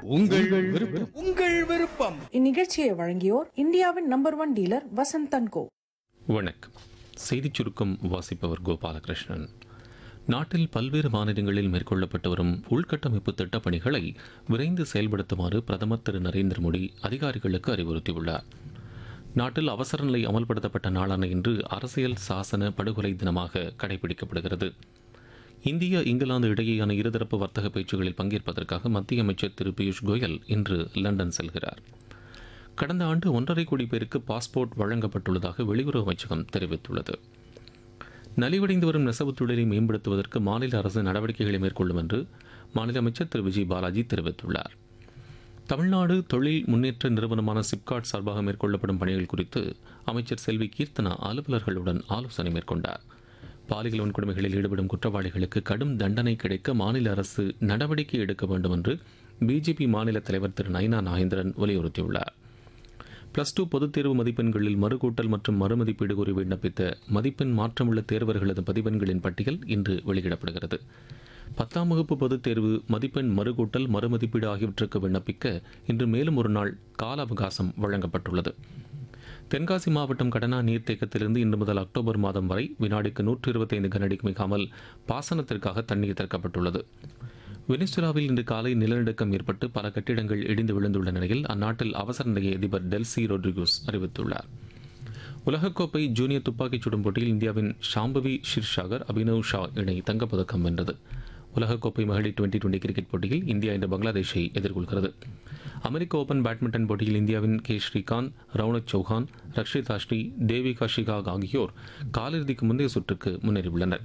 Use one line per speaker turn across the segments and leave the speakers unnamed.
உங்கள் விருப்பம்
உங்கள் விருப்பம்
இந்நிகழ்ச்சியை வழங்கியோர் இந்தியாவின் number one dealer Vasanth and co
வணக்கம் செய்திச் சுருக்கம் வாசிப்பவர் கோபாலகிருஷ்ணன் நாட்டில் பல்வேறு மாநிலங்களில் மேற்கொள்ளப்பட்டு வரும் உள்கட்டமைப்பு திட்டப் பணிகளை விரைந்து செயல்படுத்துமாறு பிரதமர் திரு நரேந்திர மோடி அதிகாரிகளுக்கு அறிவுறுத்தியுள்ளார் நாட்டில் அவசர நிலை அமல்படுத்தப்பட்ட நாளான இன்று அரசியல் சாசன படுகொலை தினமாக கடைபிடிக்கப்படுகிறது இந்தியா இங்கிலாந்து இடையேயான இருதரப்பு வர்த்தக பேச்சுகளில் பங்கேற்பதற்காக மத்திய அமைச்சர் திரு பியூஷ் கோயல் இன்று லண்டன் செல்கிறார் கடந்த ஆண்டு ஒன்றரை கோடி பேருக்கு பாஸ்போர்ட் வழங்கப்பட்டுள்ளதாக வெளியுறவு அமைச்சகம் தெரிவித்துள்ளது நலிவடைந்து வரும் நெசவுத் தொழிலை மேம்படுத்துவதற்கு மாநில அரசு நடவடிக்கைகளை மேற்கொள்ளும் என்று மாநில அமைச்சர் திரு விஜய் பாலாஜி தெரிவித்துள்ளார் தமிழ்நாடு தொழில் முன்னேற்ற நிறுவனமான சிப்காட் சார்பாக மேற்கொள்ளப்படும் பணிகள் குறித்து அமைச்சர் செல்வி கீர்த்தனா அலுவலர்களுடன் ஆலோசனை மேற்கொண்டார் பாலியல் வன்கொடுமைகளில் ஈடுபடும் குற்றவாளிகளுக்கு கடும் தண்டனை கிடைக்க மாநில அரசு நடவடிக்கை எடுக்க வேண்டும் என்று பிஜேபி மாநில தலைவர் திரு நைனா நாகேந்திரன் வலியுறுத்தியுள்ளார் பிளஸ் டூ பொதுத் தேர்வு மதிப்பெண்களில் மறுகூட்டல் மற்றும் மறுமதிப்பீடு கோரி விண்ணப்பித்த மதிப்பெண் மாற்றமுள்ள தேர்வர்களது பதிவெண்களின் பட்டியல் இன்று வெளியிடப்படுகிறது பத்தாம் வகுப்பு பொதுத் தேர்வு மதிப்பெண் மறுகூட்டல் மறுமதிப்பீடு ஆகியவற்றுக்கு விண்ணப்பிக்க இன்று மேலும் ஒரு நாள் கால அவகாசம் வழங்கப்பட்டுள்ளது தென்காசி மாவட்டம் கடனா நீர்த்தேக்கத்திலிருந்து இன்று முதல் அக்டோபர் மாதம் வரை வினாடிக்கு நூற்று இருபத்தைந்து கனஅடிக்கு மிகாமல் பாசனத்திற்காக தண்ணீர் திறக்கப்பட்டுள்ளது வெனிசுலாவில் இன்று காலை நிலநடுக்கம் ஏற்பட்டு பல கட்டிடங்கள் இடிந்து விழுந்துள்ள நிலையில் அந்நாட்டில் அவசர நிலையை அதிபர் டெல்சி ரொட்ரிகோஸ் அறிவித்துள்ளார் உலகக்கோப்பை ஜூனியர் துப்பாக்கிச் சுடும் போட்டியில் இந்தியாவின் ஷாம்பவி ஷிர்ஷாகர் அபினவ் ஷா இணை தங்கப்பதக்கம் வென்றது உலகக்கோப்பை மகளிர் டுவெண்டி டுவெண்டி கிரிக்கெட் போட்டியில் இந்தியா இன்று பங்களாதேஷை எதிர்கொள்கிறது அமெரிக்க ஓபன் பேட்மிண்டன் போட்டியில் இந்தியாவின் கே ஸ்ரீகாந்த் ரவுனக் சௌஹான் ரக்ஷிதா ஸ்ரீ தேவிகா ஷிகாக் ஆகியோர் காலிறுதிக்கு முந்தைய சுற்றுக்கு முன்னேறியுள்ளனர்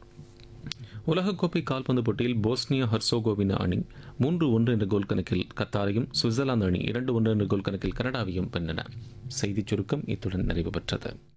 உலகக்கோப்பை கால்பந்து போட்டியில் போஸ்னியா ஹர்சோகோவினா அணி மூன்று ஒன்று என்ற கோல் கணக்கில் கத்தாரையும் சுவிட்சர்லாந்து அணி இரண்டு ஒன்று என்ற கோல் கணக்கில் கனடாவையும் வென்றன செய்திச் சுருக்கம் இத்துடன் நிறைவு பெற்றது